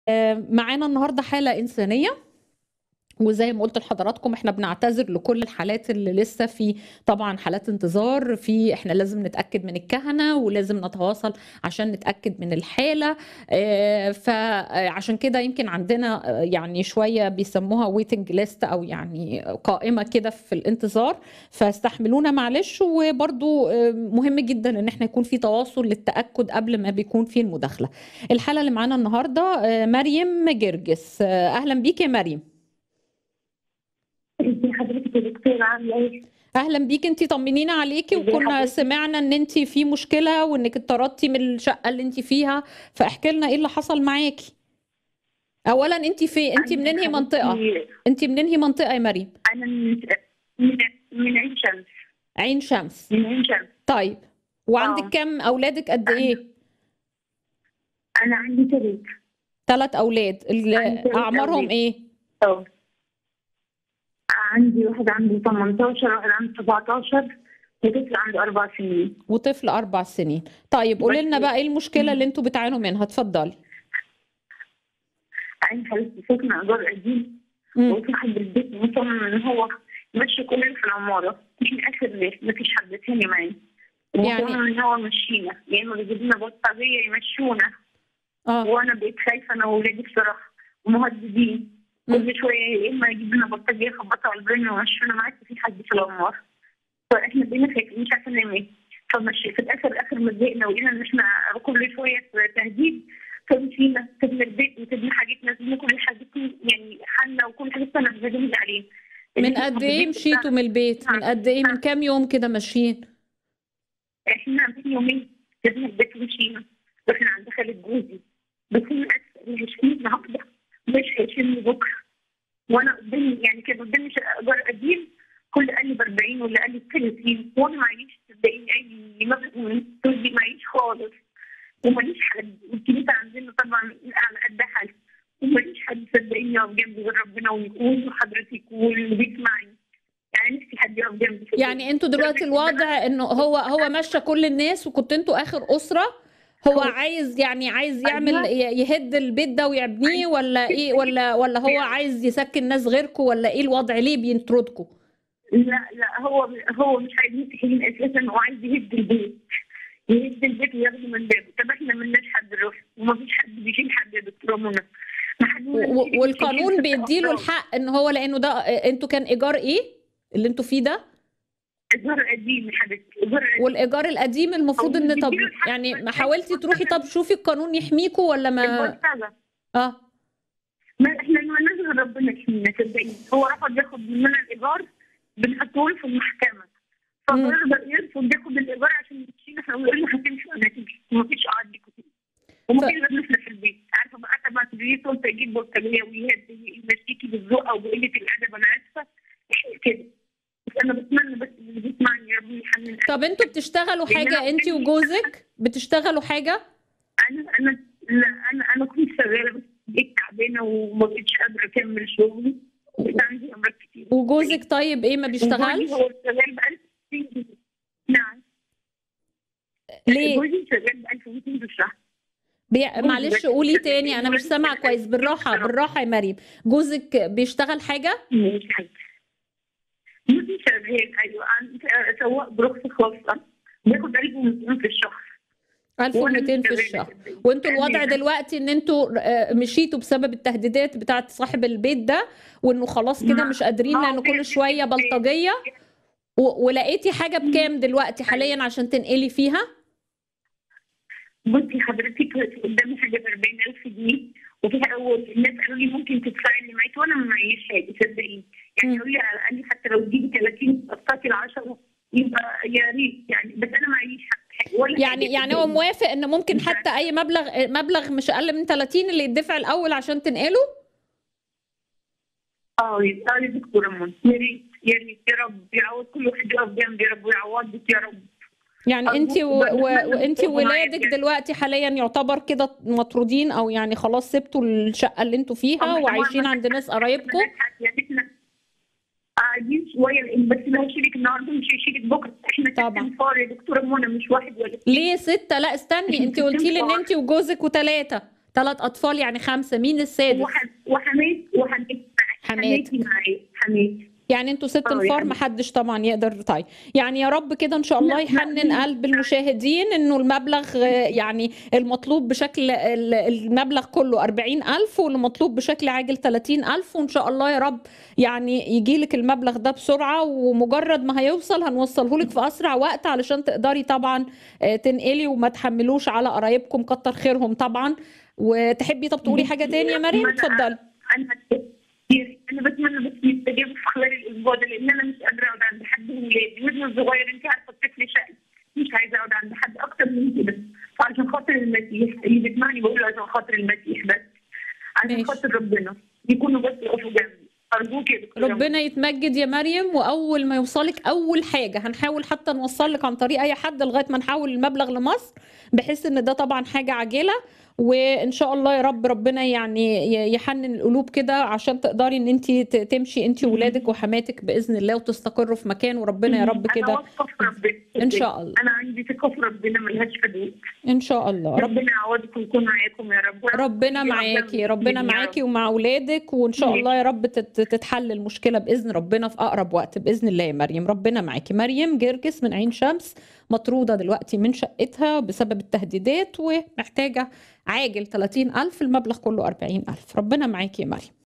معانا النهارده حالة إنسانية وزي ما قلت لحضراتكم احنا بنعتذر لكل الحالات اللي لسه في طبعا حالات انتظار في احنا لازم نتاكد من الكهنه ولازم نتواصل عشان نتاكد من الحاله اه فعشان كده يمكن عندنا يعني شويه بيسموها ويتنج ليست او يعني قائمه كده في الانتظار فاستحملونا معلش وبرضو مهم جدا ان احنا يكون في تواصل للتاكد قبل ما بيكون في المداخله الحاله اللي معانا النهارده مريم جرجس اهلا بيك يا مريم ازي حضرتك يا دكتورة عاملة ايه؟ اهلا بيك انت طمنينا عليكي ازي وكنا حضرتك؟ سمعنا ان انت في مشكله وانك اتطردتي من الشقه اللي انت فيها فاحكي لنا ايه اللي حصل معاكي اولا انت في انت من انهي منطقه حبيبتي، انت من انهي منطقه يا مريم أنا من من من عين شمس عين شمس من عين شمس طيب وعندك آه. كم اولادك قد ايه أنا عندي ثلاثة ثلاث اولاد ال- عندي ثلاث اعمارهم أولاد. ايه اه عندي واحد عنده 18 واحد عنده 17 وطفل عنده أربع سنين وطفل اربع سنين طيب قولي لنا بس- بقى ايه المشكله اللي انتوا بتعانوا منها اتفضلي عين حبيبتي ساكنة إيجار قديم مم. وصاحب البيت مصمم إن هو يمشي كلنا في العمارة من آخر ناس مفيش حد تاني معاه يعني- ومصمم إن هو يمشينا يا إما بيجيب لنا بطارية يمشونا اه وانا بقيت خايفه انا واولادي بصراحه ومهددين مم. كل شويه يا اما يجيب لنا بطاريه يخبطوا على البرن ويمشونا معاك في حد في العمار فاحنا بقينا خايفين مش عارفه نعمل ايه فمشي في الاخر اخر ما زهقنا ولقينا ان احنا كل شويه تهديد فمشينا سيبنا البيت وسيبنا حاجتنا سيبنا كل حاجتنا يعني حالنا وكل حاجتنا انا بجد عليه من قد ايه مشيتوا من البيت من قد ايه من كام يوم كده ماشيين احنا من يومين سيبنا البيت ومشينا رحنا عند خالد جوزي بس انا اسفه اللي هيشيلني النهارده مش هيشيلني بكره وانا قدامي يعني كان قدامي شقه ايجار قديم كل قال لي ب 40 واللي قال لي ب 30 وانا معيش صدقيني اي مبلغ من الفلوس دي معيش خالص وماليش حد والكنيسه عندنا طبعا على قد حالي وماليش حد صدقيني يقف جنبي غير ربنا ويكون وحضرتك يكون وبيسمعني يعني نفسي حد يقف جنبي صدقيني. يعني انتوا دلوقتي الوضع انه هو هو مشى كل الناس وكنتوا انتوا اخر اسره هو هو- عايز يعني عايز يعمل أيوة. ي- يهد البيت ده ويبنيه ولا ايه ولا ولا هو عايز يسكن ناس غيركم ولا ايه الوضع ليه بينطردكم لا لا هو هو مش عايز يمسحين اساسا هو عايز يهد البيت يهد البيت وياخده من بابه طب احنا ملناش حد نروح ومفيش حد بيشيل حد يا دكتوره منى ما حد و- و- والقانون بيديله الحق ان هو لانه ده انتوا كان ايجار ايه اللي انتوا فيه ده ايجار قديم يا حبيبتي ايجار قديم والايجار القديم المفروض هو ان طب بيديله الحق يعني بس ما حاولتي تروحي طب شوفي القانون يحميكوا ولا ما البلطجة. اه ما احنا ما نزل ربنا يحمينا صدقيني هو رفض ياخد مننا الايجار بنحطه له في المحكمه مم. فبيرضى يرفض ياخد الايجار عشان يمشينا احنا بنقول له هتمشي ولا هتمشي ومفيش قعد كتير ومفيش غير احنا في البيت عارفه بقى طبعا تجي سلطه يجيب بلطجيه ويهد يمشيكي بالذوق او بقله الادب انا اسفه احنا كده بس انا بتمنى بس اللي بيسمعني يا رب يحنن طب انتوا بتشتغلوا حاجه انت وجوزك بتشتغلوا حاجه انا انا لا انا انا كنت شغاله بس بقيت تعبانه وما بقتش قادره اكمل شغلي بقيت عندي امراض كتير وجوزك طيب ايه ما وجوزي بيشتغلش هو شغال ب 1200 جنيه نعم ليه جوزي شغال ب 1200 في الشهر بي... جوزي معلش بس قولي شغال. تاني انا مش سامعه كويس بالراحه بالراحه يا مريم جوزك بيشتغل حاجه مش حاجه جوزي شغال ايوه عن- سواق برخص خاصه بياخد 1200 في الشهر وأنا 1200 في مش الشهر شغالة. وانتوا الوضع أنا- دلوقتي ان انتوا آه، مشيتوا بسبب التهديدات بتاعت صاحب البيت ده وانه خلاص كده ما- مش قادرين ما هو لان كل بيدي شويه البيت. بلطجيه و... ولقيتي حاجه بكام دلوقتي حاليا عشان تنقلي فيها بصي حضرتك قدامي حاجه ب 40000 جنيه وفيها اول الناس قالوا لي ممكن تدفعي اللي معاكي وانا ما معيش حاجه صدقيني يعني مم. قالوا لي على الاقل حتى لو تجيبي 30 قسطاتي ال 10 يبقى يا ريت يعني بس انا معيش حاجه ولا يعني حاجة يعني هو صدقيني. موافق ان ممكن مش حتى اي مبلغ مبلغ مش اقل من 30 اللي يدفع الاول عشان تنقله اه اه يا دكتوره منى يا ريت يا ريت يا رب يعوض كل واحد يقف جنبي يا رب ويعوضك يا رب يعني أرجوك انت و... و... بتمنى وانت تكونوا معايا ولادك بجد. دلوقتي حاليا يعتبر كده مطرودين او يعني خلاص سبتوا الشقه اللي انتوا فيها طبعاً وعايشين ما- عند ناس قرايبكم يا بيتنا قاعدين شويه لأن بس اللي هيشيلك النهارده مش هيشيلك بكره احنا طبعاً. ست انفار يا دكتوره منى مش واحد ولا اتنين. ليه ستة لا استني انت قلتي لي ان انت وجوزك وثلاثة ثلاث اطفال يعني خمسه مين السادس وح- وحماتي وحماتي حماتك حماتي معايا حماتي يعني انتوا ست اه انفار يعني محدش طبعا يقدر طيب يعني يا رب كده ان شاء الله لا لا يحنن قلب المشاهدين انه المبلغ آه، يعني المطلوب بشكل ال- المبلغ كله 40000 والمطلوب بشكل عاجل 30000 وان شاء الله يا رب يعني يجي لك المبلغ ده بسرعة ومجرد ما هيوصل هنوصله لك في اسرع وقت علشان تقدري طبعا آه، تنقلي وما تحملوش على قرايبكم كتر خيرهم طبعا وتحبي طب تقولي حاجة تاني يا مريم ما انا اتفضلي انا كتير انا بتمنى بس يستجيبوا في خلال الاسبوع ده لان انا مش قادره اقعد عند حد من ولادي وابني الصغير انت عارفه الطفل شقي مش عايزه اقعد عند حد اكتر من كده فعشان خاطر المسيح اللي بيسمعني بقول له عشان خاطر المسيح بس عشان ماشي. خاطر ربنا يكونوا بس يقفوا جنبي ارجوك يا دكتوره ربنا يتمجد يا مريم واول ما يوصلك اول حاجه هنحاول حتى نوصل لك عن طريق اي حد لغايه ما نحول المبلغ لمصر بحيث ان ده طبعا حاجه عاجله وان شاء الله يا رب ربنا يعني ي- يحنن القلوب كده عشان تقدري ان انت تمشي انت وولادك وحماتك باذن الله وتستقروا في مكان وربنا يا رب انا كده واثقه في ربنا ان شاء الله انا عندي ثقه في ربنا ملهاش حدود ان شاء الله رب ربنا يعوضكم ويكون معاكم يا رب ربنا يا رب معاكي ربنا يا رب. معاكي ومع اولادك وان شاء الله يا رب تت- تتحل المشكله باذن ربنا في اقرب وقت باذن الله يا مريم ربنا معاكي مريم جرجس من عين شمس مطروده دلوقتي من شقتها بسبب التهديدات ومحتاجه عاجل 30000 المبلغ كله 40000 ربنا معاكي يا مريم